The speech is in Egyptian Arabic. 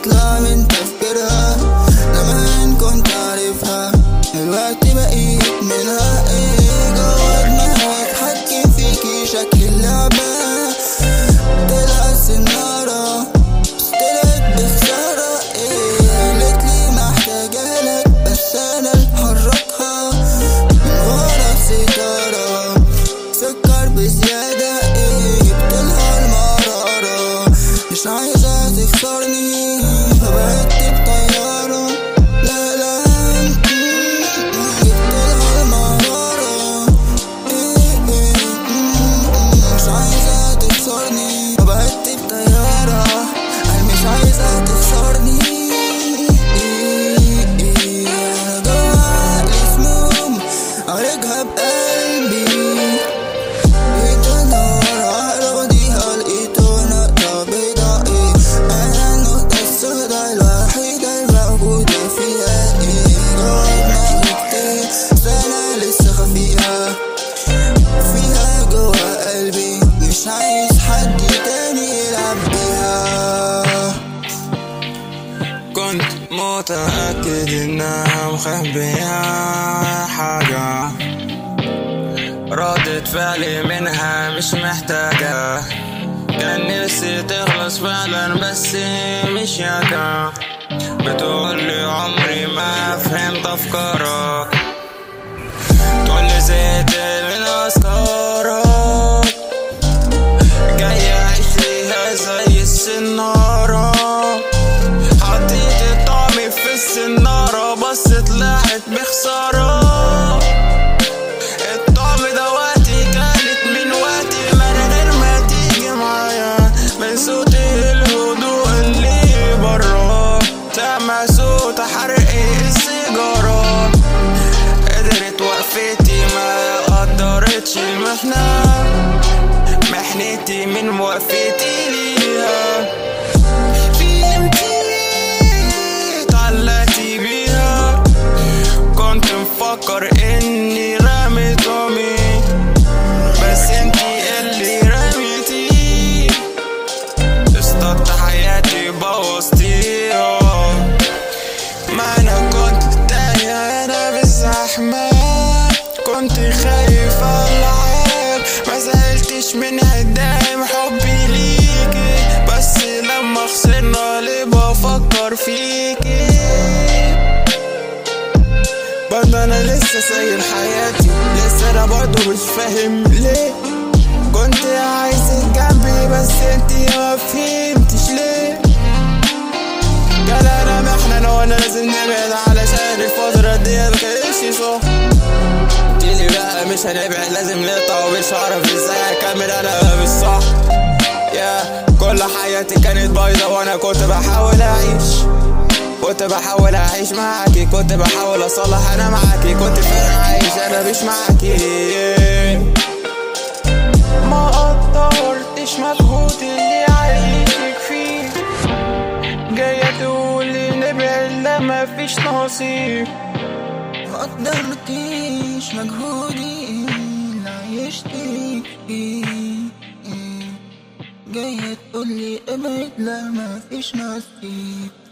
تطلع من تفكيرها زمان كنت عارفها دلوقتي بقيت منها ايه جوا دماغك حكم فيكي شكل اللعبة طلع السنارة بس طلعت بخسارة ايه قالتلي محتاجة لك بس انا اللي حركها من ورا الستارة سكر بزيادة ايه جبتلها المرارة مش عايزة تخسرني فبقيت بطيارة لا لا جبتلها المرارة ايه ايه مش عايزة تخسرني فبقيت بطيارة انا مش عايزة تخسرني ايه ايه انا جوا السموم عالجها بقلبي بقيت ادور على راضيها لقيته نقطة بيضاء ايه انا النقطة السوداء الوحيدة الموجودة فيها ايه جوا دماغي كتير سنة لسه خفيها فيها جوا قلبي مش عايز حد تاني يلعب بيها كنت متأكد انها مخبية حاجة ردة فعلي منها مش محتاجة كان نفسي تخلص فعلا بس مش ياكا بتقولي عمري ما فهمت افكارك تقولي زهقت من افكارك جاي اعيش فيها زي السنارة حطيت الطعم في السنارة بس طلعت بخسارة الطعم ده وقتي كانت من وقتي من غير ما تيجي معايا من صوت الهدوء اللي برا سامع صوت حرق السيجارة قدرت وقفتي ما قدرتش المحنة محنتي من وقفتي ليها فهمتي اتعلقتي بيها كنت مفكر اني رميت امي بس انتي اللي رميتي اصطدت حياتي بوظتيها ما انا كنت تايه انا بالزحمه كنت خايف العب ما زعلتش من عدايم حبي ليكي بس لما خسرنا ليه بفكر فيكي برضه انا لسه ساير حياتي لسه انا برضه مش فاهم ليه كنت عايزك جنبي بس انتي ما فهمتش ليه قال انا محنن وانا لازم نبعد علشان الفترة دي مكانتش صح قلتلي بقى مش هنبعد لازم نقطع ومش هعرف ازاي اكمل انا مش صح يا كل حياتي كانت بايظة وانا كنت بحاول اعيش كنت بحاول اعيش معاكي كنت بحاول اصلح انا معاكي كنت فعلا عايش انا مش معاكي ما قدرتش مجهود اللي عايشك فيه جاية تقولي نبعد لما فيش نصيب مقدرتيش مجهودي اللي عيشتك فيه جاية تقولي ابعد لا مفيش نصيب